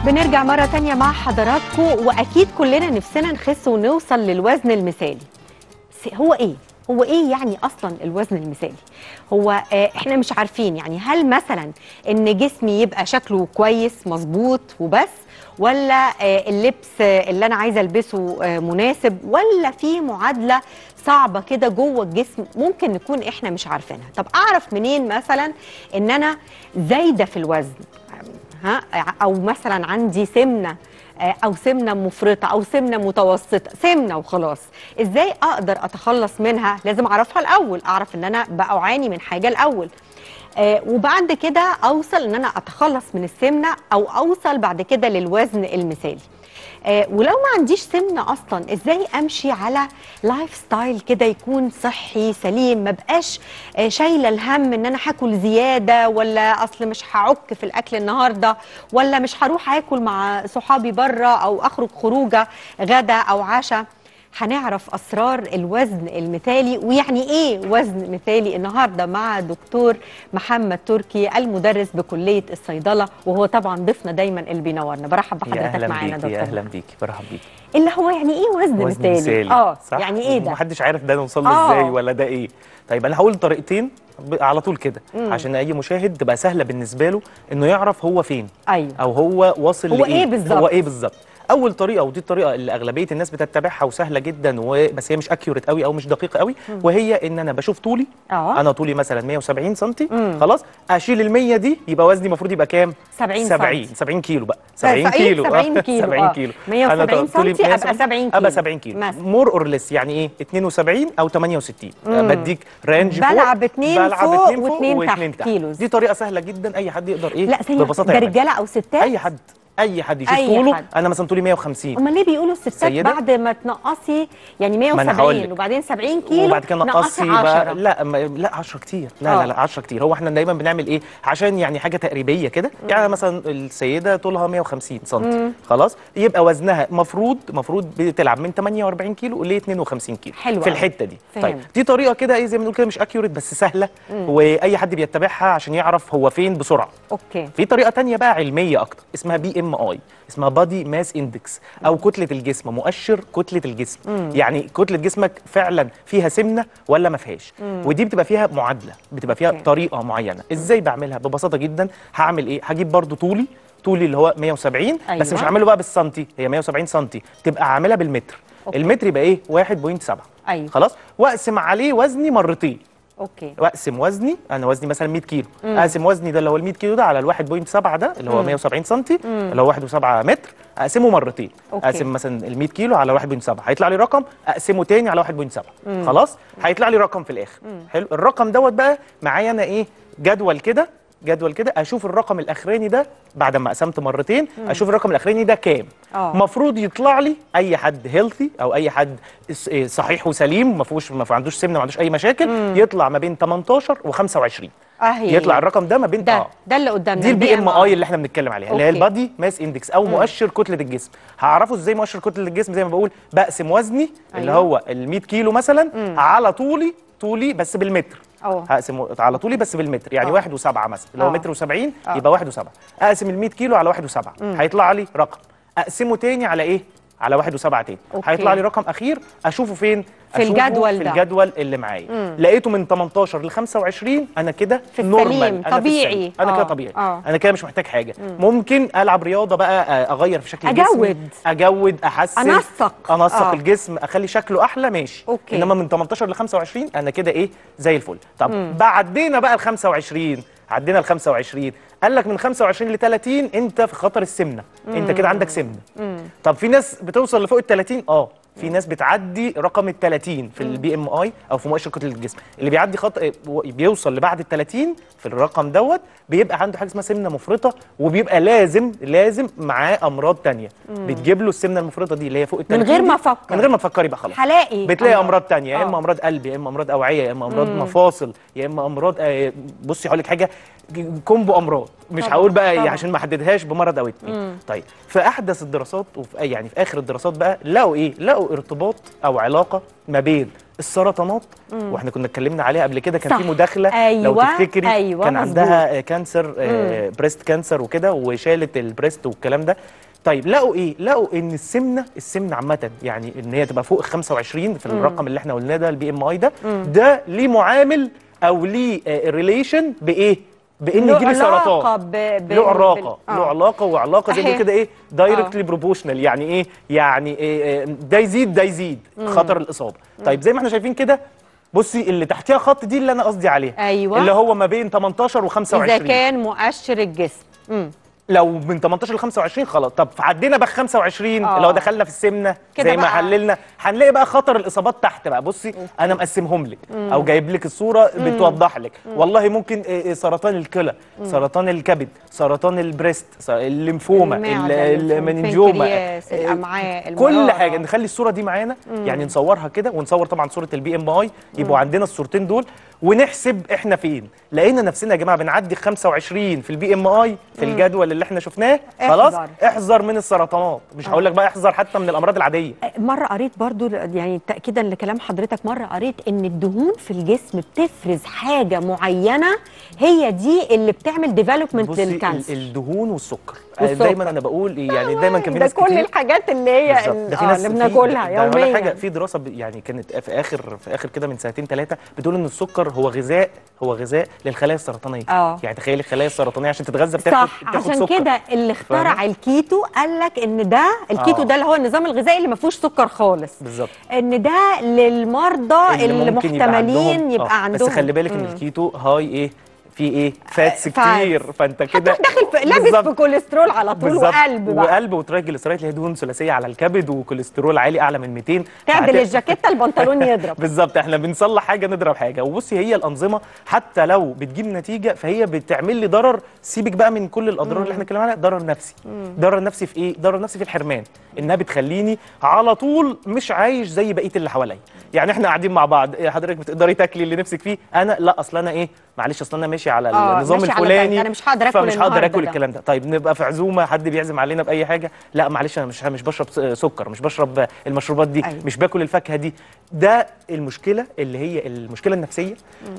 بنرجع مرة تانية مع حضراتكم وأكيد كلنا نفسنا نخس ونوصل للوزن المثالي س- هو إيه؟ هو إيه يعني أصلا الوزن المثالي؟ هو آه، إحنا مش عارفين يعني هل مثلا إن جسمي يبقى شكله كويس مظبوط وبس ولا آه، اللبس آه، اللي أنا عايزة ألبسه آه، مناسب ولا في معادلة صعبة كده جوه الجسم ممكن نكون إحنا مش عارفينها طب أعرف منين مثلا إن أنا زايدة في الوزن ها او مثلا عندي سمنه آه، او سمنه مفرطه او سمنه متوسطه سمنه وخلاص ازاي اقدر اتخلص منها لازم اعرفها الاول اعرف ان انا بعاني من حاجه الاول آه، وبعد كده اوصل ان انا اتخلص من السمنه او اوصل بعد كده للوزن المثالي آه، ولو ما عنديش سمنه اصلا ازاي امشي على لايف ستايل كده يكون صحي سليم ما بقاش آه، شايله الهم ان انا هاكل زياده ولا اصل مش هعك في الاكل النهارده ولا مش هروح اكل مع صحابي بره او اخرج خروجه غدا او عشاء هنعرف اسرار الوزن المثالي ويعني ايه وزن مثالي النهارده مع دكتور محمد تركي المدرس بكليه الصيدله وهو طبعا ضيفنا دايما اللي بينورنا برحب يا بحضرتك اهلا معانا بيكي يا دكتور اهلا بيكي برحب بيكي اللي هو يعني ايه وزن, وزن مثالي اه صح؟ يعني ايه ده محدش عارف ده نوصل له آه. ازاي ولا ده ايه طيب انا هقول طريقتين ب- على طول كده عشان اي مشاهد تبقى سهله بالنسبه له انه يعرف هو فين ايوه او هو واصل هو لايه إيه بالظبط؟ هو ايه بالظبط اول طريقه ودي الطريقه اللي اغلبيه الناس بتتبعها وسهله جدا و... بس هي مش اكيوريت قوي او مش دقيقه قوي وهي ان انا بشوف طولي اه انا طولي مثلا 170 سم مم. خلاص اشيل ال 100 دي يبقى وزني المفروض يبقى كام 70 70 سم. 70 كيلو بقى طيب، 70 كيلو 70 كيلو، 70 آه. كيلو 170 طولي سنتي أبقى 170 70 ابقى كيلو. 70 كيلو مثلا. مور اور ليس يعني ايه 72 او 68 مم. بديك رينج فوق بلعب اتنين بلعب فوق اتنين فوق واتنين واتنين تحت كيلوز. دي طريقه سهله جدا اي حد يقدر ايه لا ثانيه ببساطه ده يعملها. رجاله او ستات اي حد اي حد يشوف أي طوله حد. انا مثلا طولي 150 امال ليه بيقولوا الستات سيدة؟ بعد ما تنقصي يعني ما أنا هقول 170 لك. وبعدين 70 كيلو وبعد كده نقصي نقصي بقى 10 لا ما لا 10 كتير لا آه. لا لا 10 كتير هو احنا دايما بنعمل ايه عشان يعني حاجه تقريبيه كده يعني مثلا السيده طولها 150 سم خلاص يبقى وزنها مفروض مفروض بتلعب من 48 كيلو ل 52 كيلو حلو في أوي. الحته دي فهمت. طيب دي طريقه كده ايه زي ما بنقول كده مش اكيوريت بس سهله واي حد بيتبعها عشان يعرف هو فين بسرعه اوكي في طريقه تانية بقى علميه اكتر اسمها بي ام اي اسمها بادي ماس اندكس او كتله الجسم مؤشر كتله الجسم يعني كتله جسمك فعلا فيها سمنه ولا ما فيهاش ودي بتبقى فيها معادله بتبقى فيها أوكي. طريقه معينه ازاي بعملها ببساطه جدا هعمل ايه هجيب برضو طولي طولي اللي هو 170 أيوة. بس مش هعمله بقى بالسنتي هي 170 سنتي تبقى عاملها بالمتر أوكي. المتر يبقى ايه 1.7 أيوة. خلاص واقسم عليه وزني مرتين اوكي واقسم وزني انا وزني مثلا 100 كيلو اقسم وزني ده اللي هو ال 100 كيلو ده على ال 1.7 ده اللي هو 170 سم اللي هو 1.7 متر اقسمه مرتين أوكي. اقسم مثلا ال 100 كيلو على 1.7 هيطلع لي رقم اقسمه تاني على 1.7 خلاص هيطلع لي رقم في الاخر حلو الرقم دوت بقى معايا انا ايه جدول كده جدول كده اشوف الرقم الاخراني ده بعد ما قسمت مرتين اشوف الرقم الاخراني ده كام آه. المفروض يطلع لي اي حد هيلثي او اي حد س- إيه صحيح وسليم ما فيهوش ما عندوش سمنه ما عندوش اي مشاكل يطلع ما بين 18 و25 اهي يطلع الرقم ده ما بين ده اه ده اللي قدامنا دي البي ام BMI. اي اللي احنا بنتكلم عليها اللي هي أوكي. البادي ماس اندكس او مؤشر كتله الجسم هعرفه ازاي مؤشر كتله الجسم زي ما بقول بقسم وزني اللي أيوة. هو ال 100 كيلو مثلا على طولي طولي بس بالمتر أوه. هقسم على طولي بس بالمتر يعني آه. واحد وسبعة مثلا اللي هو آه. متر و70 آه. يبقى واحد وسبعة اقسم ال 100 كيلو على واحد وسبعة هيطلع لي رقم اقسمه تاني على ايه على واحد وسبعة تاني أوكي. هيطلع لي رقم اخير اشوفه فين في أشوفه الجدول في ده. الجدول اللي معايا لقيته من 18 ل 25 انا كده في نورمال السليم، أنا في طبيعي. السليم. انا آه. كده طبيعي آه. انا كده مش محتاج حاجه ممكن العب رياضه بقى آه، اغير في شكل جسمي أجود. اجود احسن أنسق. انسق آه. الجسم اخلي شكله احلى ماشي أوكي. انما من 18 ل 25 انا كده ايه زي الفل طب بعدينا بقى ال 25 عدينا ال 25 قال لك من 25 ل 30 انت في خطر السمنه انت كده عندك سمنه طب في ناس بتوصل لفوق ال 30 اه في ناس بتعدي رقم ال 30 في البي ام اي او في مؤشر كتله الجسم اللي بيعدي خط بيوصل لبعد ال 30 في الرقم دوت بيبقى عنده حاجه اسمها سمنه مفرطه وبيبقى لازم لازم معاه امراض تانية بتجيب له السمنه المفرطه دي اللي هي فوق ال 30 غير دي. ما أفكر. من غير ما تفكري بقى خلاص هلاقي بتلاقي أمراض. امراض تانية يا آه. اما امراض قلب يا اما امراض اوعيه يا اما امراض مفاصل يا اما امراض آه، بصي هقول لك حاجه كومبو امراض مش طبعاً، هقول بقى طبعاً. عشان ما احددهاش بمرض او اتنين طيب في احدث الدراسات وفي يعني في اخر الدراسات بقى لقوا ايه لقوا ارتباط او علاقه ما بين السرطانات واحنا كنا اتكلمنا عليها قبل كده كان صح. في مداخله لو أيوة، تفتكري أيوة، كان مظبوط. عندها كانسر آه بريست كانسر وكده وشالت البريست والكلام ده طيب لقوا ايه لقوا ان السمنه السمنه عامه يعني ان هي تبقى فوق ال 25 في الرقم اللي احنا قلناه ده البي ام اي ده ده ليه معامل او ليه ريليشن بايه بان له يجيب علاقة سرطان ب- ب- له علاقه بال- له آه. علاقه وعلاقه زي ما أحيانا. كده ايه دايركتلي بروبوشنال يعني ايه يعني إيه إيه ده يزيد ده يزيد خطر الاصابه طيب زي ما احنا شايفين كده بصي اللي تحتيها خط دي اللي انا قصدي عليها أيوة. اللي هو ما بين 18 و25 اذا كان مؤشر الجسم مم. لو من 18 ل 25 خلاص طب عدينا بقى 25 آه. اللي هو دخلنا في السمنه كده زي ما بقى. حللنا هنلاقي بقى خطر الاصابات تحت بقى بصي انا مقسمهم لك او جايب لك الصوره بتوضح لك والله ممكن إيه إيه سرطان الكلى سرطان الكبد سرطان البريست س- الليمفوما المعدة، ال- الليمفوما، المننجوما البنكرياس، إيه، الأمعاء، كل المرارة. حاجه نخلي الصوره دي معانا يعني نصورها كده ونصور طبعا صوره البي ام اي يبقوا عندنا الصورتين دول ونحسب احنا فين لقينا نفسنا يا جماعه بنعدي 25 في البي ام اي في الجدول اللي احنا شفناه خلاص احذر. احذر من السرطانات مش هقول لك بقى احذر حتى من الامراض العاديه مره قريت برضو يعني تاكيدا لكلام حضرتك مره قريت ان الدهون في الجسم بتفرز حاجه معينه هي دي اللي بتعمل ديفلوبمنت بصي ال- للكانسر الدهون والسكر آه، والسكر. دايما انا بقول يعني دايما كان في ده ناس كل كتير الحاجات اللي هي بالظبط. ال- ده في آه، ناس اللي في- بناكلها ده ولا حاجه يوميا في دراسه ب- يعني كانت في اخر في اخر كده من سنتين ثلاثه بتقول ان السكر هو غذاء هو غذاء للخلايا السرطانيه آه. يعني تخيلي الخلايا السرطانيه عشان تتغذى بتاخد صح بتاخد عشان سكر كده اللي اخترع فاهمة؟ الكيتو قال لك ان ده الكيتو آه. ده اللي هو النظام الغذائي اللي ما فيهوش سكر خالص بالظبط ان ده للمرضى اللي, ممكن يبقى محتملين عندهم- يبقى آه، عندهم بس خلي بالك ان الكيتو هاي ايه في ايه فاتس آه، فاتس. كتير فانت كده هتروح داخل في لابس بالظبط. في كوليسترول على طول بالظبط. وقلب بقى وقلب وترايجليسيرايد اللي هي دهون ثلاثيه على الكبد وكوليسترول عالي اعلى من 200 تعدل فهت- الجاكيته البنطلون يضرب بالظبط احنا بنصلح حاجه نضرب حاجه وبصي هي الانظمه حتى لو بتجيب نتيجه فهي بتعمل لي ضرر سيبك بقى من كل الاضرار اللي احنا اتكلمنا عليها ضرر نفسي ضرر نفسي في ايه ضرر نفسي في الحرمان انها بتخليني على طول مش عايش زي بقيه اللي حواليا يعني احنا قاعدين مع بعض إيه حضرتك بتقدري تاكلي اللي نفسك فيه انا لا اصل انا ايه معلش اصل انا ماشي على آه، النظام ماشي على الفلاني دايت. أنا مش هقدر آكل فمش هقدر النهاردة اكل ده. الكلام ده طيب نبقى في عزومه حد بيعزم علينا باي حاجه لا معلش انا مش مش بشرب س- سكر مش بشرب المشروبات دي أيوة. مش باكل الفاكهه دي ده المشكله اللي هي المشكله النفسيه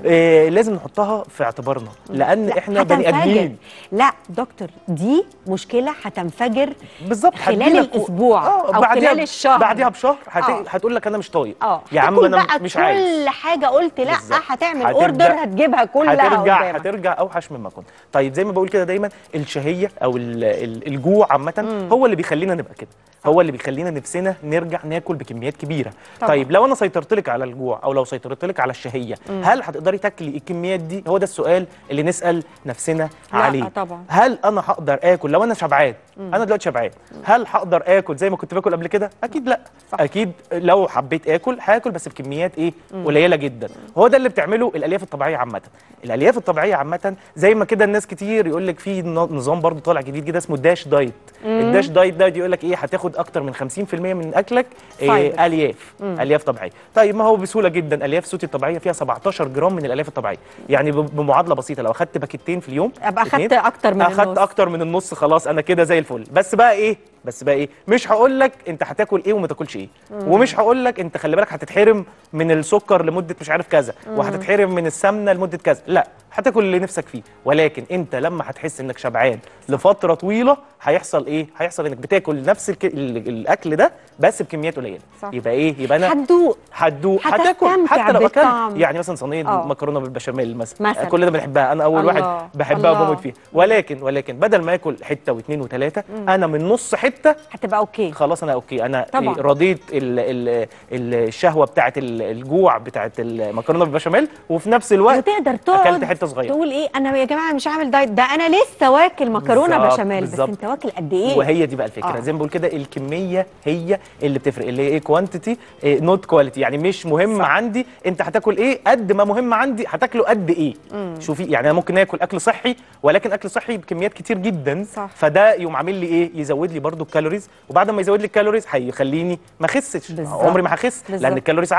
آه لازم نحطها في اعتبارنا لان لا، احنا بني هتنفجر. ادمين لا دكتور دي مشكله هتنفجر بالظبط خلال هتجيلك و- الأسبوع أو بعديها- خلال الشهر. بعديها بشهر هت... آه. هتقول لك انا مش طايق اه يا عم تاكل انا بقى مش كل عايز حاجه قلت لا بالظبط. هتعمل هترجع- اوردر هتجيبها كلها هترجع قدامك. هترجع اوحش مما كنت طيب زي ما بقول كده دايما الشهيه او ال- ال- الجوع عامه هو اللي بيخلينا نبقى كده هو اللي بيخلينا نفسنا نرجع ناكل بكميات كبيره طبعا. طيب لو انا سيطرت لك على الجوع او لو سيطرت لك على الشهيه هل هتقدري تاكلي الكميات دي هو ده السؤال اللي نسال نفسنا لا، عليه طبعا. هل انا هقدر اكل لو انا شبعان انا دلوقتي شبعان هل هقدر اكل زي ما كنت باكل قبل كده اكيد لا صح. اكيد لو حبيت اكل هاكل بس بكميات ايه قليله جدا هو ده اللي بتعمله الالياف الطبيعيه عامه الالياف الطبيعيه عامه زي ما كده الناس كتير يقول لك في ن- نظام برضو طالع جديد كده اسمه الداش دايت الداش دايت ده يقول لك ايه هتاخد اكتر من 50% من اكلك فايبر. إيه الياف الياف طبيعيه طيب ما هو بسهوله جدا الياف صوتي الطبيعيه فيها 17 جرام من الالياف الطبيعيه يعني ب- بمعادله بسيطه لو اخدت باكيتين في اليوم ابقى اتنين، اخدت اكتر من اخدت النص. اكتر من النص خلاص انا كده زي الفل بس بقى ايه بس بقى ايه مش هقول لك انت هتاكل ايه وما تاكلش ايه ومش هقول لك انت خلي بالك هتتحرم من السكر لمده مش عارف كذا وهتتحرم من السمنه لمده كذا لا هتاكل اللي نفسك فيه ولكن انت لما هتحس انك شبعان لفتره طويله هيحصل ايه هيحصل انك بتاكل نفس الك... ال- الاكل ده بس بكميات قليله صح. يبقى ايه يبقى انا هتدوق هتدوق هتاكل هتستمتع حتى لو بالطعم. اكلت يعني مثلا صينيه آه. مكرونه بالبشاميل مثلا, مثلا. كلنا بنحبها انا اول الله، واحد بحبها الله. وبموت فيها ولكن ولكن بدل ما اكل حته واثنين وثلاثه انا من نص حته هتبقى اوكي خلاص انا اوكي انا طبعاً. إيه رضيت ال ال ال الشهوه بتاعه ال- الجوع بتاعه المكرونه بالبشاميل وفي نفس الوقت وتقدر تقعد اكلت حته صغيره تقول ايه انا يا جماعه مش عامل دايت ده انا لسه واكل مكرونه بالظبط، بشاميل بس بالظبط. انت واكل قد ايه وهي دي بقى الفكره آه. زي ما بقول كده الكميه هي اللي بتفرق اللي هي ايه كوانتيتي نوت كواليتي يعني مش مهم صح. عندي انت هتاكل ايه قد ما مهم عندي هتاكله قد ايه شوفي يعني انا ممكن اكل اكل صحي ولكن اكل صحي بكميات كتير جدا صح. فده يقوم عامل لي ايه يزود لي برضو الكالوريز وبعد ما يزود لي الكالوريز هيخليني ما اخسش بالظبط. عمري ما هخس بالظبط. لان الكالوريز عاليه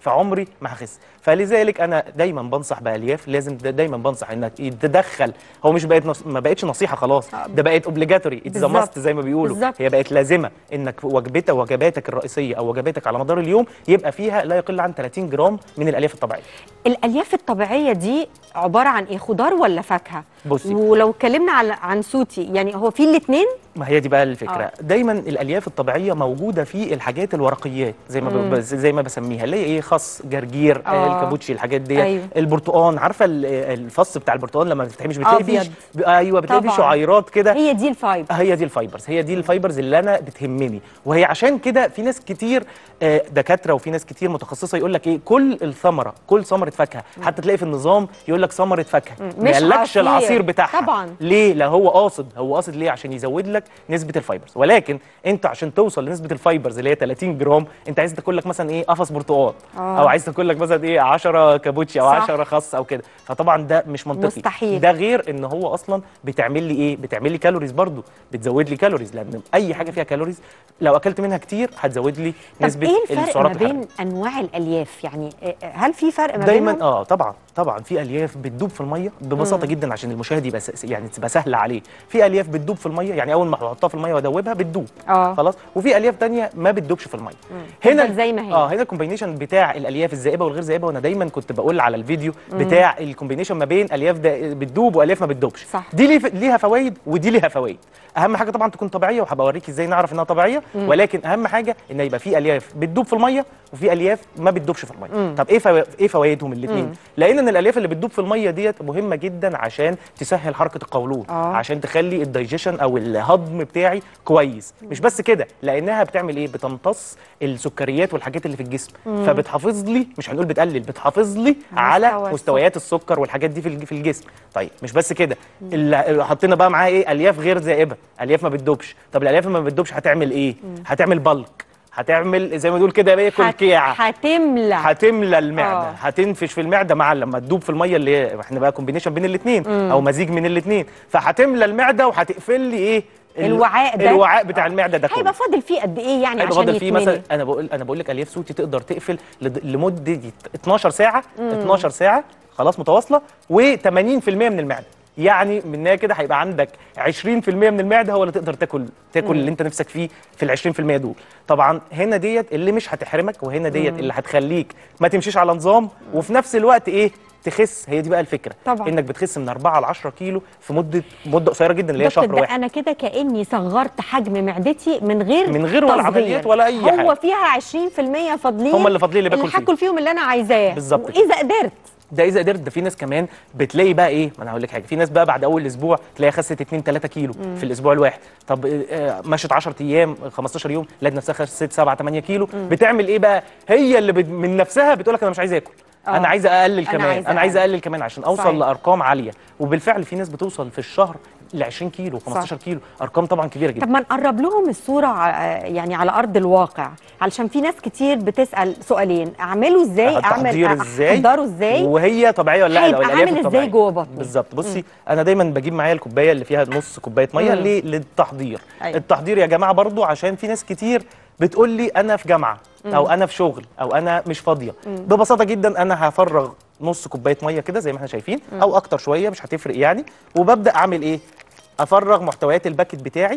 فعمري ما هخس فلذلك انا دايما بنصح بالياف لازم دا دايما بنصح انك تدخل هو مش بقت نص... ما بقتش نصيحه خلاص آه. ده بقت اوبليجاتوري اتس بالظبط. ماست زي ما بيقولوا بالظبط. هي بقت لازمه انك وجبتك وجباتك الرئيسيه او وجباتك على مدار اليوم يبقى فيها لا يقل عن 30 جرام من الالياف الطبيعيه الالياف الطبيعيه دي عباره عن ايه خضار ولا فاكهه بصي. ولو اتكلمنا على عن سوتي يعني هو في الاثنين ما هي دي بقى الفكره آه. آه. دايما الالياف الطبيعيه موجوده في الحاجات الورقيات زي ما ب... زي ما بسميها اللي هي ايه خس جرجير آه. آه. الكابوتشي الحاجات دي أيوة. أيوه. البرتقان عارفه ال- الفص بتاع البرتقان لما بتتحمش بتلاقي فيه أبيض. ب... ايوه بتلاقي فيه طبعاً. شعيرات كده هي دي الفايب هي دي الفايبرز هي دي الفايبرز اللي انا بتهمني وهي عشان كده في ناس كتير آه، دكاتره وفي ناس كتير متخصصه يقول لك ايه كل الثمره كل ثمره فاكهه حتى تلاقي في النظام يقول لك ثمره فاكهه ما مش يقولكش عصير. العصير بتاعها طبعاً. ليه لا هو قاصد هو قاصد ليه عشان يزود لك نسبه الفايبرز ولكن انت عشان توصل لنسبه الفايبرز اللي هي 30 جرام انت عايز تاكل لك مثلا ايه قفص برتقال آه. او عايز تاكل لك مثلا ايه 10 كابوتشي او صح. 10 خس او كده فطبعا ده مش منطقي مستحيل. ده غير ان هو اصلا بتعمل لي ايه بتعمل لي كالوريز برضو بتزود لي كالوريز لان اي حاجه فيها كالوريز لو اكلت منها كتير هتزود لي طب نسبه ايه الفرق ما السعرات بين الحراريه انواع الالياف يعني آه، هل في فرق ما دايما بينهم اه طبعا طبعا في الياف بتدوب في الميه ببساطه جدا عشان المشاهد يبقى س- يعني تبقى سهله عليه في الياف بتدوب في الميه يعني اول ما احطها في الميه وادوبها بتدوب آه. خلاص وفي الياف تانية ما بتدوبش في الميه تفضل زي ما هي. اه هنا الكومبينيشن بتاع الالياف الزائبه والغير زائبه وانا دايما كنت بقول على الفيديو بتاع الكومبينيشن ما بين الياف ده بتدوب والياف ما بتدوبش صح. دي ليه- ليها فوائد ودي ليها فوائد اهم حاجه طبعا تكون طبيعيه وهبقى اوريك ازاي نعرف انها طبيعيه ولكن اهم حاجه ان يبقى في الياف بتدوب في الميه وفي الياف ما بتدوبش في الميه طب ايه فوا... ايه فوائدهم الاثنين لان ان الالياف اللي بتدوب في الميه ديت مهمه جدا عشان تسهل حركه القولون آه. عشان تخلي الدايجيشن او الهضم بتاعي كويس مش بس كده لانها بتعمل ايه بتمتص السكريات والحاجات اللي في الجسم فبتحافظ لي مش هنقول بتقلل بتحافظ لي على مستوى مستويات السكر والحاجات دي في الج- في الجسم طيب مش بس كده اللي حطينا بقى معاها ايه الياف غير زائبه الياف ما بتدوبش طب الالياف اللي ما بتدوبش هتعمل ايه هتعمل بلك هتعمل زي ما نقول كده بايه هت- كلكيعه هتملى هتملى المعده آه. آه. هتنفش في المعده مع لما تدوب في الميه اللي هي احنا بقى كومبينيشن بين الاثنين او مزيج من الاثنين فهتملى المعده وهتقفل لي ايه ال- الوعاء ده الوعاء بتاع المعده ده كله هيبقى فاضل فيه قد ايه يعني هيبقى عشان فاضل فيه يتملي مثلا انا بقول انا بقول لك الياف صوتي تقدر تقفل لد- لمده 12 ساعه 12 ساعه خلاص متواصله و80% من المعده يعني منها كده هيبقى عندك 20% من المعده هو اللي تقدر تاكل تاكل اللي انت نفسك فيه في ال 20% دول طبعا هنا ديت اللي مش هتحرمك وهنا ديت اللي هتخليك ما تمشيش على نظام وفي نفس الوقت ايه تخس هي دي بقى الفكره طبعاً. انك بتخس من 4 ل 10 كيلو في مده مده قصيره جدا اللي هي دكتور شهر ده واحد انا كده كاني صغرت حجم معدتي من غير من غير ولا تصغير. عمليات ولا أي هو حاجة. فيها 20% فاضلين هم اللي فاضلين اللي باكل اللي فيه. هاكل فيهم اللي انا عايزاه بالظبط كده. واذا قدرت ده اذا قدرت ده في ناس كمان بتلاقي بقى ايه ما انا هقول لك حاجه في ناس بقى بعد اول اسبوع تلاقي خست 2 3 كيلو في الاسبوع الواحد طب آه، مشت 10 ايام 15 يوم لقيت نفسها خست 7 8 كيلو بتعمل ايه بقى هي اللي بت- من نفسها بتقول لك انا مش عايزه اكل آه. انا عايزه اقلل أنا كمان عايزة انا عايزه اقلل كمان عشان اوصل صحيح. لارقام عاليه وبالفعل في ناس بتوصل في الشهر ل 20 كيلو 15 كيلو ارقام طبعا كبيره جدا طب ما نقرب لهم الصوره ع- يعني على ارض الواقع علشان في ناس كتير بتسال سؤالين اعمله ازاي اعمل التحضير ازاي احضره ازاي وهي طبيعيه ولا لا هيبقى لو الالياف عامل ازاي الطبيعية. جوه بطني؟ بالظبط بصي انا دايما بجيب معايا الكوبايه اللي فيها نص كوبايه ميه ليه للتحضير أيوة. التحضير يا جماعه برضو عشان في ناس كتير بتقول لي انا في جامعه او انا في شغل او انا مش فاضيه ببساطه جدا انا هفرغ نص كوبايه ميه كده زي ما احنا شايفين او اكتر شويه مش هتفرق يعني وببدا اعمل ايه افرغ محتويات الباكت بتاعي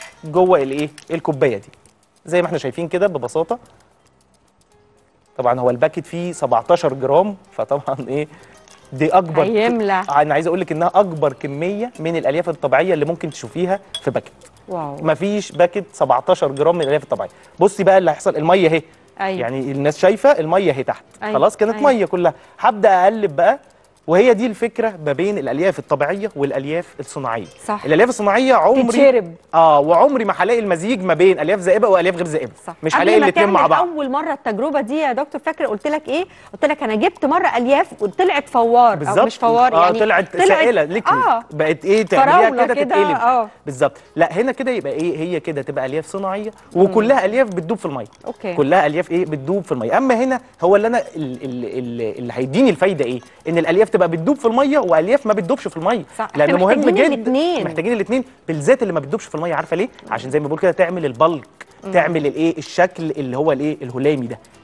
جوه الايه الكوبايه دي زي ما احنا شايفين كده ببساطه طبعا هو الباكت فيه 17 جرام فطبعا ايه دي اكبر هيملى. انا عايز اقول لك انها اكبر كميه من الالياف الطبيعيه اللي ممكن تشوفيها في باكت واو مفيش باكت 17 جرام من الالياف الطبيعيه بصي بقى اللي هيحصل الميه اهي أيوة. يعني الناس شايفه الميه اهي تحت أيوة. خلاص كانت أيوة. ميه كلها هبدا اقلب بقى وهي دي الفكره ما بين الالياف الطبيعيه والالياف الصناعيه صح. الالياف الصناعيه عمري تتشرب. اه وعمري ما هلاقي المزيج ما بين الياف زائبه والياف غير زائبه صح مش قبل هلاقي ما الاثنين مع تعمل بعض اول مره التجربه دي يا دكتور فاكر قلت لك ايه قلت لك انا جبت مره الياف وطلعت فوار او بالظبط مش فوار اه يعني طلعت, سائله ليكويد اه بقت ايه تعمليها فراولة كده كده، تتقلب آه. بالظبط لا هنا كده يبقى ايه هي كده تبقى الياف صناعيه وكلها الياف بتدوب في الميه أوكي. كلها الياف ايه بتدوب في الميه اما هنا هو اللي انا ال- ال- ال- اللي هيديني الفايده ايه ان الالياف تبقى بتدوب في الميه والياف ما بتدوبش في الميه صح. لان إحنا مهم محتاجين جدا الاتنين. محتاجين الاثنين بالذات اللي ما بتدوبش في الميه عارفه ليه عشان زي ما بقول كده تعمل البلك تعمل الايه الشكل اللي هو الايه الهلامي ده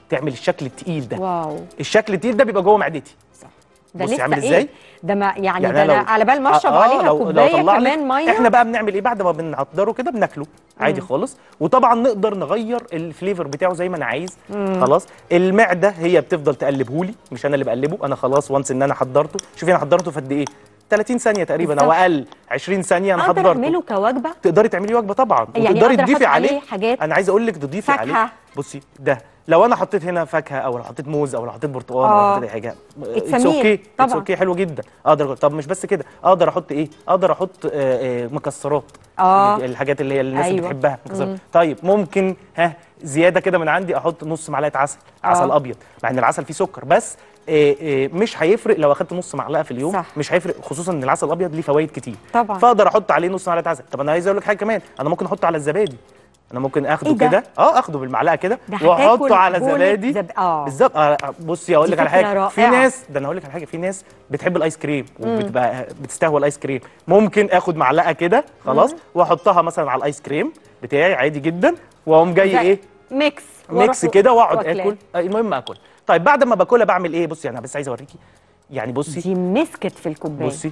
تعمل الشكل التقيل ده واو الشكل التقيل ده بيبقى جوه معدتي صح ده بصي لسه عامل إيه؟ إزاي؟ ده ما يعني, يعني ده أنا أنا لو- على بال ما اشرب آه، عليها لو- لو كوبايه طلع لك- كمان ميه احنا بقى بنعمل ايه بعد ما بنعطره كده بناكله عادي خالص وطبعا نقدر نغير الفليفر بتاعه زي ما انا عايز خلاص المعده هي بتفضل تقلبه لي مش انا اللي بقلبه انا خلاص وانس ان انا حضرته شوفي انا حضرته في قد ايه 30 ثانيه تقريبا او بالظبط. اقل 20 ثانيه انا اقدر حضرته اعمله كوجبه تقدري تعملي وجبه طبعا يعني وتقدري أقدر تضيفي أحط عليه عليه حاجات انا عايز اقول لك تضيفي فاكهة. عليه بصي ده لو انا حطيت هنا فاكهه او لو حطيت موز او لو حطيت برتقال او آه. لو حطيت أي حاجه It's a اتس meal. اوكي اتس طبعاً. اوكي حلو جدا اقدر طب مش بس كده اقدر احط ايه اقدر احط آه، آه، مكسرات آه. الحاجات اللي هي الناس اللي أيوة. بتحبها مكسرات طيب ممكن ها زياده كده من عندي احط نص معلقه عسل عسل آه. ابيض مع ان العسل فيه سكر بس آه، آه، مش هيفرق لو اخدت نص معلقه في اليوم صح. مش هيفرق خصوصا ان العسل الابيض ليه فوائد كتير طبعاً. فاقدر احط عليه نص معلقه عسل طب انا عايز اقول لك حاجه كمان انا ممكن احطه على الزبادي انا ممكن اخده إيه ده؟ كده اه اخده بالمعلقه كده ده هتاكل واحطه على بولة زبادي زب- آه. بالظبط آه، بصي اقول دي لك على فكرة حاجه في رائعة. ناس ده انا اقول لك على حاجه في ناس بتحب الايس كريم وبتبقى بتستهوى الايس كريم ممكن اخد معلقه كده خلاص واحطها مثلا على الايس كريم بتاعي عادي جدا واقوم جاي زي- ايه ميكس ميكس وأروح كده واقعد واكلاه. اكل آه، المهم اكل طيب بعد ما باكلها بعمل ايه بصي انا بس عايز اوريكي يعني بصي دي مسكت في الكوبايه بصي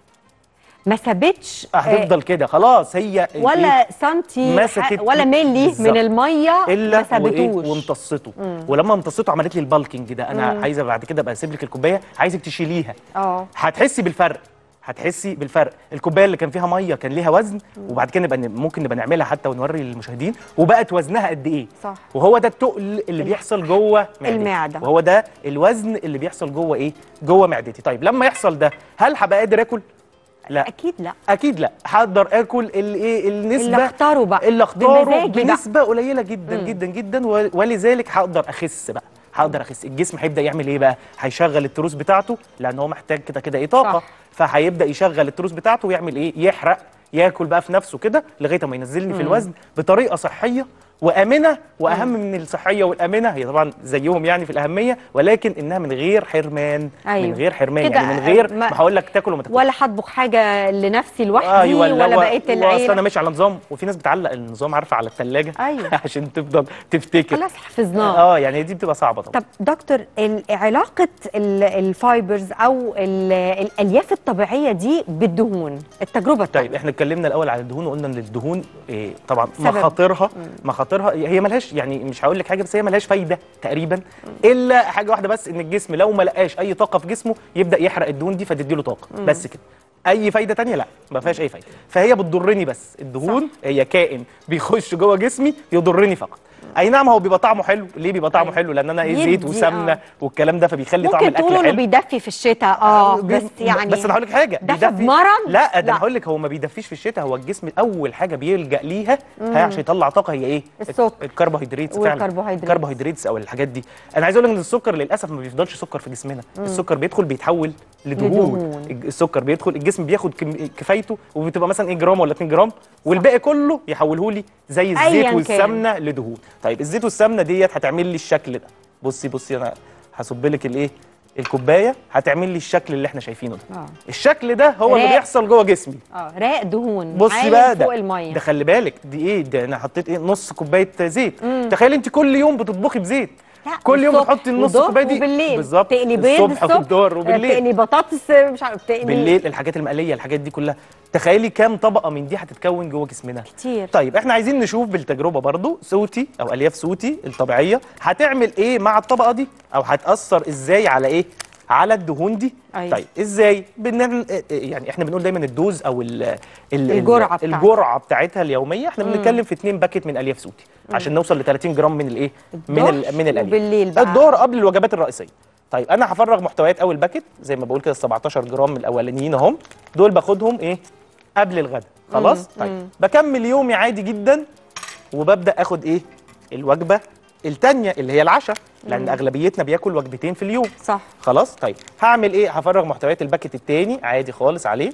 ما سابتش آه، هتفضل كده خلاص هي الإيه؟ ولا سنتي مسكت ح- ولا ملي بالظبط. من الميه الا ما وإيه؟ سابتوش وامتصته ولما امتصته عملت لي البالكينج ده انا عايزه بعد كده ابقى اسيب لك الكوبايه عايزك تشيليها اه هتحسي بالفرق هتحسي بالفرق الكوبايه اللي كان فيها ميه كان ليها وزن وبعد كده نبقى ممكن نبقى نعملها حتى ونوري للمشاهدين وبقت وزنها قد ايه صح. وهو ده التقل اللي بيحصل جوه معدتي المعدة. وهو ده الوزن اللي بيحصل جوه ايه جوه معدتي طيب لما يحصل ده هل هبقى قادر اكل لا اكيد لا اكيد لا هقدر اكل الايه النسبه اللي اختاره بقى اللي اختاره بمزاجي بقى. بنسبه قليله جدا جدا جدا و- ولذلك هقدر اخس بقى هقدر اخس الجسم هيبدا يعمل ايه بقى هيشغل التروس بتاعته لان هو محتاج كده كده ايه طاقه صح. فهيبدا يشغل التروس بتاعته ويعمل ايه يحرق ياكل بقى في نفسه كده لغايه ما ينزلني في الوزن بطريقه صحيه وامنه واهم من الصحيه والامنه هي طبعا زيهم يعني في الاهميه ولكن انها من غير حرمان أيوة. من غير حرمان كده يعني من غير ما- ما هقول لك تاكل وما تاكلش ولا هطبخ حاجه لنفسي لوحدي لا، ولا و- بقيه واصل انا العيله ماشي على نظام وفي ناس بتعلق النظام عارفه على الثلاجه أيوة. عشان تفضل تفتكر خلاص حفظناه اه يعني دي بتبقى صعبه طبعا طب دكتور ال- علاقه ال- الفايبرز او ال- الالياف الطبيعيه دي بالدهون التجربه طيب التانية. احنا اتكلمنا الاول على الدهون وقلنا ان الدهون إيه طبعا سبب. مخاطرها مخاطرها هي ملهاش يعني مش هقول لك حاجه بس هي ملهاش فايده تقريبا الا حاجه واحده بس ان الجسم لو ما لقاش اي طاقه في جسمه يبدا يحرق الدهون دي فتديله طاقه بس كده اي فايده تانية لا ما فيهاش اي فايده فهي بتضرني بس الدهون صح. هي كائن بيخش جوه جسمي يضرني فقط اي نعم هو بيبقى طعمه حلو ليه بيبقى طعمه أيوة. حلو لان انا ايه زيت يدي، وسمنه آه. والكلام ده فبيخلي طعم ممكن الاكل تقولوا انه حلو بيدفي في الشتاء اه بي- بس يعني بس انا هقول لك حاجه دفى بيدفي- بمرض؟ لا ده لا. انا هقول لك هو ما بيدفيش في الشتاء هو الجسم اول حاجه بيلجا ليها ها عشان يطلع طاقه هي ايه السكر. الكربوهيدرات فعلا والكربوهيدرات. الكربوهيدرات او الحاجات دي انا عايز اقول لك ان السكر للاسف ما بيفضلش سكر في جسمنا السكر بيدخل بيتحول لدهون لدهون. الج- السكر بيدخل الجسم بياخد كم- كفايته وبتبقى مثلا 1 جرام ولا 2 جرام والباقي كله يحوله لي زي أياً الزيت كان. والسمنه لدهون طيب الزيت والسمنه ديت هتعمل لي الشكل ده بصي بصي انا هصب لك الايه الكوبايه هتعمل لي الشكل اللي احنا شايفينه ده آه. الشكل ده هو اللي راق. بيحصل جوه جسمي اه راق دهون بصي عايم بقى ده فوق الميه ده خلي بالك دي ايه ده انا حطيت ايه نص كوبايه زيت تخيلي انت كل يوم بتطبخي بزيت لا، كل يوم الصبح بتحطي النص والظهر كوبايه دي وبالليل بالظبط تقلي بيض الصبح الصبح والظهر وبالليل تقلي بطاطس مش عارف تقلي بالليل الحاجات المقليه الحاجات دي كلها تخيلي كام طبقه من دي هتتكون جوه جسمنا كتير. طيب احنا عايزين نشوف بالتجربه برضو صوتي او الياف صوتي الطبيعيه هتعمل ايه مع الطبقه دي او هتاثر ازاي على ايه على الدهون دي أيوة. طيب ازاي بنعمل يعني احنا بنقول دايما الدوز او ال ال الجرعة بتاعتها. الجرعه بتاعتها اليوميه احنا بنتكلم في 2 باكت من الياف صوتي عشان نوصل ل 30 جرام من الايه من الظهر ال من الالياف وبالليل بقى. الظهر قبل الوجبات الرئيسيه طيب انا هفرغ محتويات اول باكت زي ما بقول كده 17 جرام من الاولانيين اهم دول باخدهم ايه قبل الغداء خلاص طيب بكمل يومي عادي جدا وببدا اخد ايه الوجبه التانية اللي هي العشاء لان اغلبيتنا بياكل وجبتين في اليوم صح خلاص طيب هعمل ايه هفرغ محتويات الباكت التاني عادي خالص عليه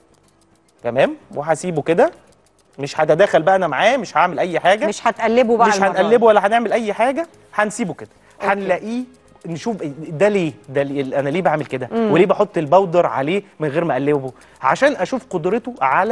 تمام وهسيبه كده مش هتداخل بقى انا معاه مش هعمل اي حاجه مش هتقلبه بقى مش المرة دي. هنقلبه ولا هنعمل اي حاجه هنسيبه كده أوكي. هنلاقيه نشوف ده ليه ده ليه انا ليه بعمل كده وليه بحط البودر عليه من غير ما اقلبه عشان اشوف قدرته على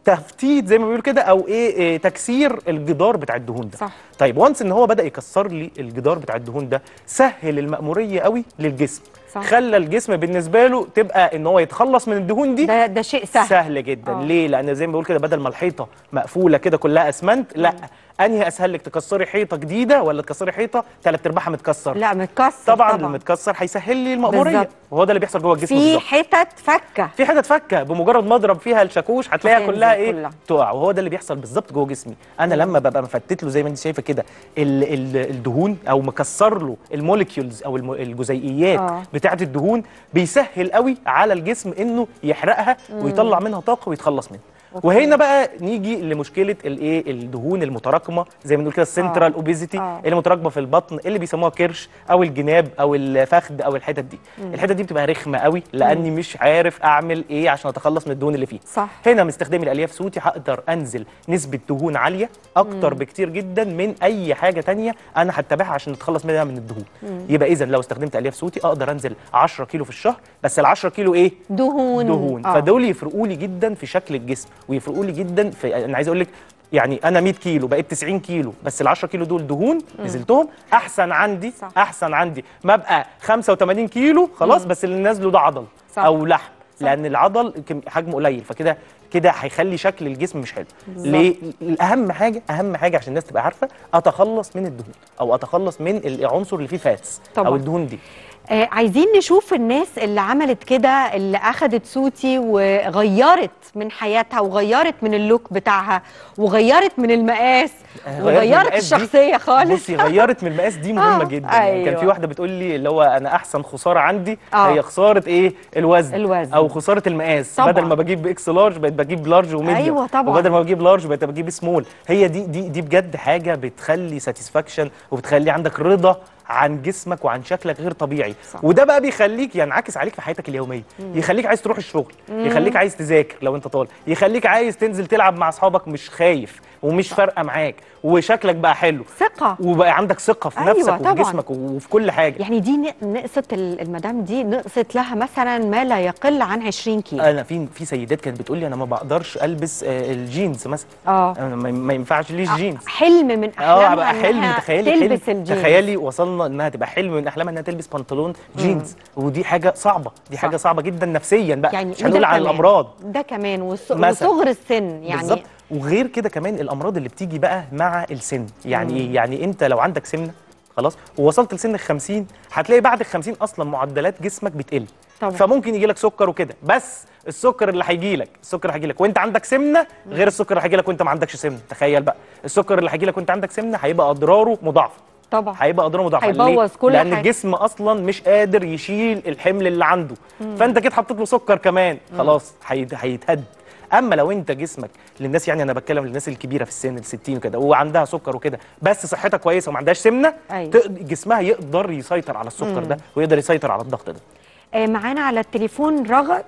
تفتيت زي ما بيقولوا كده او ايه, إيه تكسير الجدار بتاع الدهون ده صح. طيب وانس ان هو بدا يكسر لي الجدار بتاع الدهون ده سهل المأمورية قوي للجسم صح. خلى الجسم بالنسبه له تبقى ان هو يتخلص من الدهون دي ده ده شيء سهل سهل جدا آه. ليه لان زي ما بقول كده بدل ما الحيطه مقفوله كده كلها اسمنت لا انهي اسهل لك تكسري حيطه جديده ولا تكسري حيطه ثلاث ارباعها متكسر لا متكسر طبعا, طبعا المتكسر هيسهل لي المأموريه بالظبط. وهو ده اللي بيحصل جوه الجسم في بالظبط حتت فكه في حتت فكه بمجرد ما اضرب فيها الشاكوش هتلاقيها هتنزل كلها ايه كلها. تقع وهو ده اللي بيحصل بالظبط جوه جسمي انا لما ببقى مفتت له زي ما انت شايفه كده ال ال الدهون او مكسر له الموليكيولز او الم- الجزيئيات آه. بتاعه الدهون بيسهل قوي على الجسم انه يحرقها ويطلع منها طاقه ويتخلص منها وهنا بقى نيجي لمشكله الايه الدهون المتراكمه زي ما بنقول كده السنترال اوبيزيتي آه. اللي متراكمه في البطن اللي بيسموها كرش او الجناب او الفخذ او الحتت دي الحتت دي بتبقى رخمه قوي لاني مش عارف اعمل ايه عشان اتخلص من الدهون اللي فيه صح. هنا مستخدمي الالياف صوتي هقدر انزل نسبه دهون عاليه اكتر بكتير جدا من اي حاجه تانية انا هتبعها عشان اتخلص منها من الدهون يبقى اذا لو استخدمت الياف صوتي اقدر انزل 10 كيلو في الشهر بس ال 10 كيلو ايه دهون دهون آه. فدول يفرقوا لي جدا في شكل الجسم ويفرقوا لي جدا في انا عايز اقول لك يعني انا 100 كيلو بقيت 90 كيلو بس ال 10 كيلو دول دهون نزلتهم احسن عندي صح. احسن عندي ما ابقى 85 كيلو خلاص بس اللي نازله ده عضل صح. او لحم لان العضل كم- حجمه قليل فكده كده هيخلي شكل الجسم مش حلو بالظبط. ليه اهم حاجه اهم حاجه عشان الناس تبقى عارفه اتخلص من الدهون او اتخلص من العنصر اللي فيه فاتس طبعاً. او الدهون دي آه عايزين نشوف الناس اللي عملت كده اللي اخدت صوتي وغيرت من حياتها وغيرت من اللوك بتاعها وغيرت من المقاس غيرت من وغيرت المقاس دي. الشخصيه خالص بصي غيرت من المقاس دي مهمه آه، جدا يعني كان أيوة. في واحده بتقول لي اللي هو انا احسن خساره عندي آه. هي خساره ايه الوزن الوزن. او خساره المقاس طبعاً. بدل ما بجيب اكس لارج بقيت بجيب لارج وميديوم أيوة طبعاً. وبدل ما بجيب لارج بقيت بجيب سمول هي دي دي دي بجد حاجه بتخلي ساتسفاكشن وبتخلي عندك رضا عن جسمك وعن شكلك غير طبيعي صح. وده بقى بيخليك ينعكس عليك في حياتك اليوميه يخليك عايز تروح الشغل يخليك عايز تذاكر لو انت طالب يخليك عايز تنزل تلعب مع اصحابك مش خايف ومش فارقه معاك وشكلك بقى حلو ثقه وبقى عندك ثقه في أيوة نفسك طبعاً. وفي جسمك وفي كل حاجه يعني دي ن- نقصت ال- المدام دي نقصت لها مثلا ما لا يقل عن 20 كيلو انا في في سيدات كانت بتقول لي انا ما بقدرش البس آه، الجينز مثلا اه أنا ما ما ينفعش ليش جينز حلم من اه احلامها بقى حلم إنها تخيلي حلم تلبس الجينز تخيلي وصلنا انها تبقى حلم من احلامها انها تلبس بنطلون جينز ودي حاجه صعبه دي صح. حاجه صعبه جدا نفسيا بقى يعني مش وده هنقول على كمان. الامراض ده كمان والص- مثلاً. وصغر السن يعني بالظبط وغير كده كمان الامراض اللي بتيجي بقى مع السن يعني ايه يعني انت لو عندك سمنه خلاص ووصلت لسن ال 50 هتلاقي بعد ال 50 اصلا معدلات جسمك بتقل طبعا. فممكن يجي لك سكر وكده بس السكر اللي هيجي لك السكر هيجي لك وانت عندك سمنه غير السكر اللي هيجي لك وانت ما عندكش سمنه تخيل بقى السكر اللي هيجي لك وانت عندك سمنه هيبقى اضراره مضاعفه طبعا هيبقى اضراره مضاعفه هيبوظ ليه؟ كل لان حاجة. الجسم اصلا مش قادر يشيل الحمل اللي عنده فانت كده حطيت له سكر كمان خلاص هيت- هيتهد اما لو انت جسمك للناس يعني انا بتكلم للناس الكبيره في السن ال 60 وكده وعندها سكر وكده بس صحتها كويسه وما عندهاش سمنه أيوة. تق- جسمها يقدر يسيطر على السكر ده ويقدر يسيطر على الضغط ده آه، معانا على التليفون رغد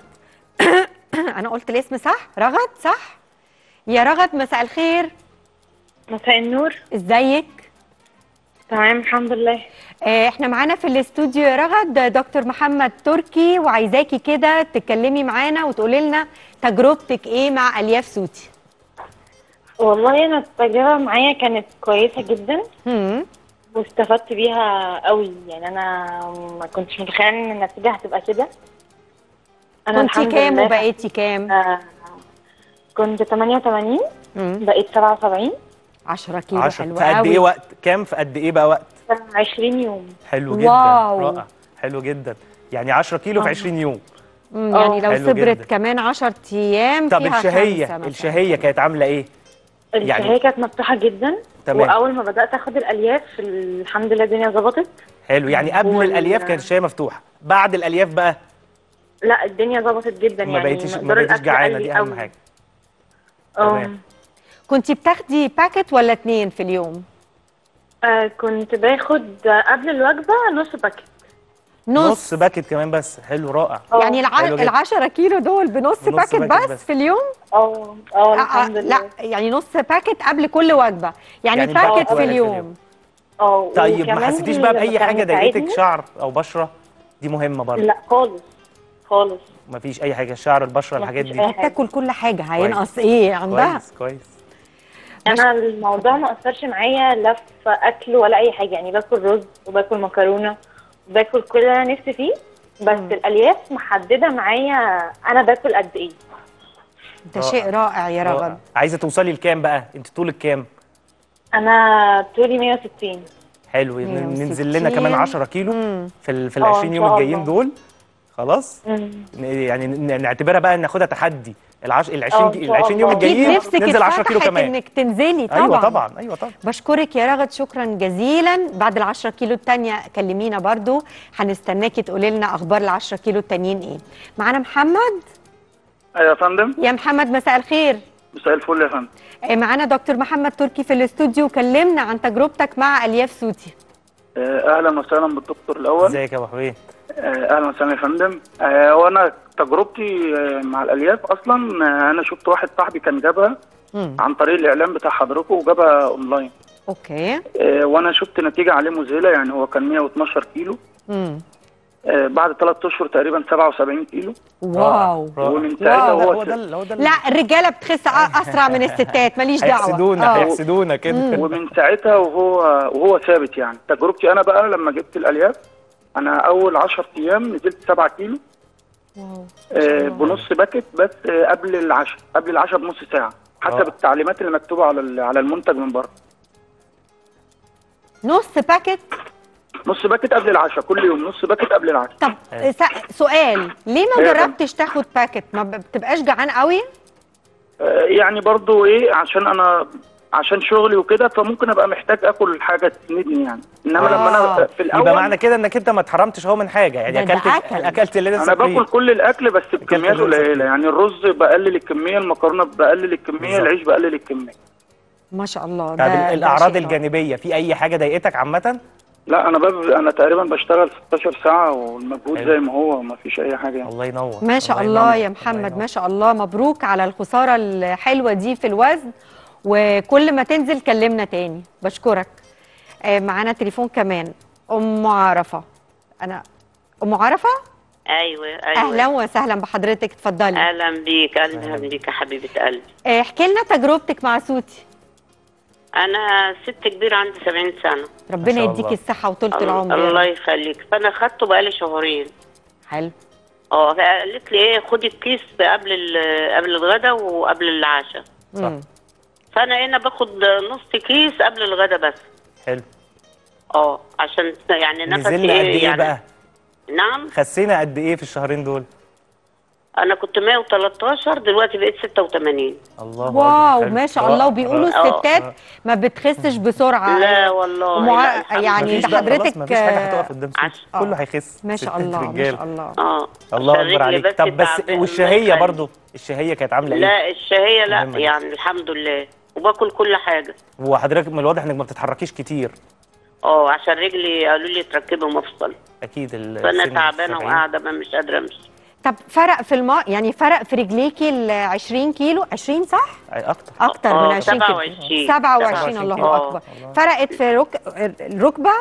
انا قلت الاسم صح رغد صح يا رغد مساء الخير مساء النور ازيك تمام الحمد لله آه، احنا معانا في الاستوديو يا رغد دكتور محمد تركي وعايزاكي كده تتكلمي معانا وتقولي لنا تجربتك ايه مع الياف صوتي والله انا التجربه معايا كانت كويسه جدا هم، واستفدت بيها قوي يعني انا ما كنتش متخيله ان النتيجه هتبقى كده انا كنتي الحمد كام لله وبقيتي كام آه، كنت 88 هم، بقيت 77 10 كيلو 10 حلو في قد قوي ايه وقت كام في قد ايه بقى وقت 20 يوم حلو جدا واو. رائع حلو جدا يعني 10 كيلو في آه. 20 يوم مم، يعني لو حلو صبرت جدا. كمان 10 ايام طب فيها الشهيه خمسة مثلاً. الشهيه كانت عامله ايه يعني- الشهيه كانت مفتوحه جدا تمام. واول ما بدات اخد الالياف الحمد لله الدنيا ظبطت حلو يعني قبل وال- الالياف كانت الشهيه مفتوحه بعد الالياف بقى لا الدنيا ظبطت جدا ما يعني بقيتيش ما مقدار بقيتيش الأكل جعانه قل دي قوي. اهم حاجه اه تمام. كنتي بتاخدي باكت ولا اتنين في اليوم آه، كنت باخد آه، قبل الوجبه نص باكت نص, نص باكت كمان بس حلو رائع آه، يعني الع... حلو جدا. ال 10 كيلو دول بنص بنص باكت باكت بس, بس. في اليوم اه اه آه، آه، الحمد لله لا يعني نص باكت قبل كل وجبه يعني, يعني باكت باكت في واحد في اليوم اليوم. اه طيب ما وكمان حسيتيش بقى باي لما كان حاجه ضايقتك يساعدني- شعر او بشره دي مهمه برضه لا خالص خالص مفيش اي حاجه الشعر البشره الحاجات مفيش دي أي حاجة. تاكل كل حاجه هينقص ايه عندها كويس كويس انا الموضوع ما اثرش معايا لا في اكل ولا اي حاجه يعني باكل رز وباكل مكرونه وباكل كل اللي انا نفسي فيه بس الالياف محدده معايا انا باكل قد ايه ده شيء رائع يا رائع. رغد عايزه توصلي لكام بقى انت طولك كام انا طولي 160 حلو 160. ننزل لنا كمان 10 كيلو مم. في ال في ال آه، 20 إن يوم شاء الجايين الله. دول خلاص مم. ن- يعني ن- نعتبرها بقى ناخدها تحدي العش... ال 20 آه، إن ال شاء 20 يوم الله. اكيد الجايين نفسك ننزل 10 كيلو اتفتحت كمان انك تنزلي طبعا ايوه طبعا ايوه طبعا بشكرك يا رغد شكرا جزيلا بعد ال 10 كيلو التانية كلمينا برضو هنستناكي تقولي لنا اخبار ال 10 كيلو التانيين ايه معانا محمد ايوه يا فندم يا محمد مساء الخير مساء الفل يا فندم آه، معانا دكتور محمد تركي في الاستوديو كلمنا عن تجربتك مع الياف سوتي آه، اهلا وسهلا بالدكتور الاول ازيك يا ابو حميد آه، اهلا وسهلا يا فندم آه، وانا تجربتي آه، مع الالياف اصلا آه، انا شفت واحد صاحبي كان جابها مم. عن طريق الاعلان بتاع حضرته وجابها اونلاين اوكي آه، وانا شفت نتيجه عليه مذهله يعني هو كان 112 كيلو مم. آه، بعد ثلاث اشهر تقريبا 77 كيلو واو رائع. ومن ساعتها واو. هو هو ده هو ده لا الرجاله بتخس أ- اسرع من الستات ماليش دعوه هيحسدونا آه. هيحسدونا كده ومن ساعتها وهو وهو ثابت يعني تجربتي انا بقى لما جبت الالياف انا اول 10 ايام نزلت 7 كيلو واو. آه، بنص باكت بس آه، قبل العشاء قبل العشاء بنص ساعه حسب آه. التعليمات اللي مكتوبه على ال- على المنتج من بره نص باكت نص باكت قبل العشاء كل يوم نص باكت قبل العشاء طب أيوة. س- سؤال ليه ما أيوة يا جربتش تاخد باكت ما ب- بتبقاش جعان قوي آه، يعني برضو ايه عشان انا عشان شغلي وكده فممكن ابقى محتاج اكل حاجه تسندني يعني انما آه. لما انا في الاول يبقى معنى كده انك انت ما اتحرمتش اهو من حاجه يعني ده- ده اكلت أكل. اكلت اللي انا لسه باكل كل الاكل بس بكميات اللي لسه قليله فيه. يعني الرز بقلل الكميه المكرونه بقلل الكميه بالظبط. العيش بقلل الكميه ما شاء الله طب ده ده الاعراض شيء الجانبيه في اي حاجه ضايقتك عامه لا انا بب... انا تقريبا بشتغل 16 ساعه والمجهود حلو. زي ما هو ما فيش اي حاجه يعني. الله ينور ما شاء الله ينور. يا الله محمد ينور. ما شاء الله مبروك على الخسارة الحلوة دي في الوزن وكل ما تنزل كلمنا تاني بشكرك آه، معانا تليفون كمان أم عرفة أنا أم عرفة ايوه ايوه أهلا وسهلا بحضرتك اتفضلي اهلا بيك اهلا بيك يا حبيبه قلبي آه، احكي لنا تجربتك مع سوتي انا ست كبيره عندي 70 سنه ربنا شاء يديك الله. الصحة وطولة العمر يا الله رب. يخليك فانا خدته بقالي شهرين حلو اه قالت لي ايه خدي الكيس قبل ال- قبل الغدا وقبل العشاء صح. مم. فانا هنا باخد نص كيس قبل الغدا بس حلو اه عشان يعني نفسي نزلنا قد ايه يعني بقى نعم خسينا قد ايه في الشهرين دول انا كنت 113 دلوقتي بقيت 86 الله أكبر. واو حلو. ما شاء الله رائع. وبيقولوا آه. الستات ما بتخسش بسرعة لا والله ومع- لا، الحمد يعني مفيش ده بقى خلاص، حضرتك، مفيش حاجه آه، هتقف قدام عش- سوتي. كله هيخس ما شاء ستات، الله ما رجالة. شاء الله اه الله عشان اكبر رجلي عليك بس طب بس تعبانة، والشهيه الله برضو الشهيه كانت عامله ايه لا الشهية لا مهمة دي. يعني الحمد لله وباكل كل حاجة وحضرتك من الواضح انك ما بتتحركيش كتير اه عشان رجلي قالوا لي تركبي مفصل اكيد ال- فانا سن تعبانة السبعين. وقاعدة ما مش قادرة امشي طب فرق في الماء يعني فرق في رجليكي ال 20 كيلو 20 صح؟ أي اكتر اكتر آه، من 20 كيلو 27 27 27 الله كيلو. اكبر فرقت في رك... الركبه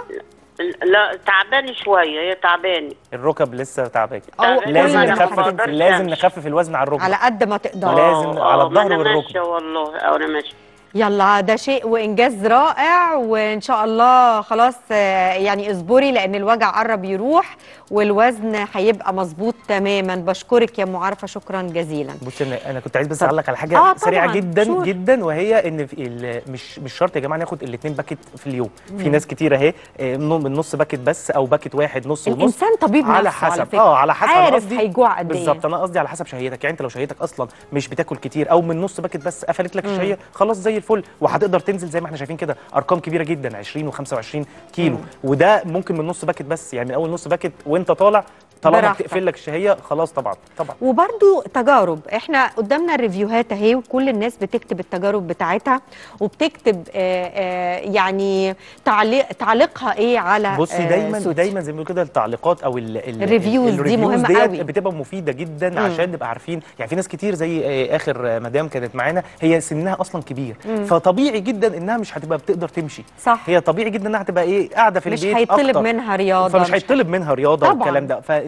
لا تعباني شوية هي تعباني الركب لسه تعباك او تعبانة. لازم كل ما أنا نخفف حضرتك- بقدرش لازم أمشي. نخفف الوزن على الركبه على قد ما تقدر ولازم آه، على آه، ما الظهر أنا والركبة. ماشية والله اه انا ماشية يلا ده شيء وانجاز رائع وان شاء الله خلاص آه، يعني اصبري لان الوجع قرب يروح والوزن هيبقى مظبوط تماما بشكرك يا ام عارفه شكرا جزيلا بص انا انا كنت عايز بس طب. اعلق على حاجه آه، سريعه طبعاً، جدا شور. جدا وهي ان في ال- مش مش شرط يا جماعه ناخد الاثنين باكت في اليوم في ناس كتير اهي آه، من من نص باكت بس او باكت واحد نص ونص الانسان طبيب على نفسه حسب فكرة. اه على حسب أنا عارف قصدي- هيجوع قد ايه بالظبط انا قصدي على حسب شهيتك يعني انت لو شهيتك اصلا مش بتاكل كتير او من نص باكت بس قفلت لك الشهيه خلاص زي الفل وهتقدر تنزل زي ما احنا شايفين كده ارقام كبيره جدا 20 و25 كيلو وده ممكن من نص باكت بس يعني من اول نص باكت وانت طالع طالما براحتك. بتقفل لك الشهيه خلاص طبعا طبعا وبرضو تجارب احنا قدامنا الريفيوهات اهي وكل الناس بتكتب التجارب بتاعتها وبتكتب آه آه يعني تعليق تعليقها ايه على بصي آه دايما سوتي. دايما زي ما بيقولوا كده التعليقات او ال ال الريفيوز دي الريفيوز مهمة ديت قوي. بتبقى مفيده جدا عشان نبقى عارفين يعني في ناس كتير زي آه، اخر آه، مدام كانت معانا هي سنها اصلا كبير فطبيعي جدا انها مش هتبقى بتقدر تمشي صح هي طبيعي جدا انها هتبقى ايه قاعده في مش البيت هيطلب أكتر. منها رياضه فمش هيطلب منها رياضه طبعاً. والكلام ده فان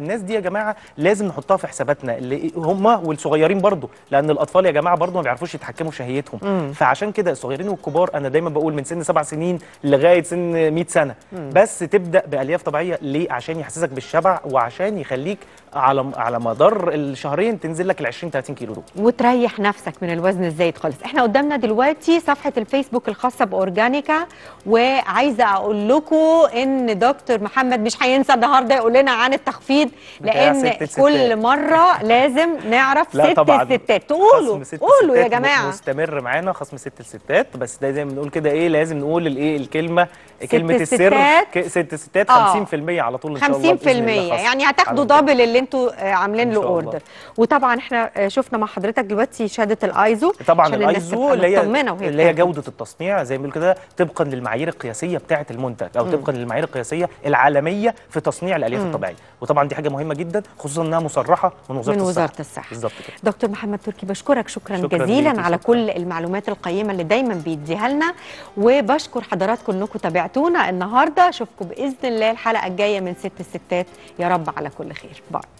الناس دي يا جماعه لازم نحطها في حساباتنا اللي هم والصغيرين برضو لان الاطفال يا جماعه برضو ما بيعرفوش يتحكموا في شهيتهم فعشان كده الصغيرين والكبار انا دايما بقول من سن سبع سنين لغايه سن 100 سنه بس تبدا بالياف طبيعيه ليه عشان يحسسك بالشبع وعشان يخليك على على مدار الشهرين تنزل لك ال 20 30 كيلو دول وتريح نفسك من الوزن الزايد خالص احنا قدامنا دلوقتي صفحه الفيسبوك الخاصه باورجانيكا وعايزه اقول لكم ان دكتور محمد مش هينسى النهارده يقول لنا عن التخفيض بتاع لان ست الستات. كل مره لازم نعرف لا ست طبعا الستات تقولوا خصم ست قولوا يا الستات جماعه مستمر معانا خصم ست الستات بس ده زي ما بنقول كده ايه لازم نقول الايه الكلمه ست كلمه السر الستات. ك- ست الستات آه. 50% على طول ان شاء 50% الله بإذن الله خصم. يعني هتاخدوا على طول. دبل اللي انتوا آه، عاملين إن له شاء الله. اوردر وطبعا احنا آه، شفنا مع حضرتك دلوقتي شهاده الايزو طبعا عشان الناس الايزو تبقى اللي هي مطمنة وهي اللي هي بتاكل. جوده التصنيع زي ما بيقولوا كده طبقا للمعايير القياسيه بتاعه المنتج او طبقا للمعايير القياسيه العالميه في تصنيع الالياف الطبيعيه وطبعا دي حاجه مهمه جدا خصوصا انها مصرحه من وزاره من الصحه وزاره الصحه بالظبط كده دكتور محمد تركي بشكرك شكرا, شكراً جزيلا ليكي، على شكراً. كل المعلومات القيمه اللي دايما بيديها لنا وبشكر حضراتكم انكم تابعتونا النهارده اشوفكم باذن الله الحلقه الجايه من ست الستات يا رب على كل خير باي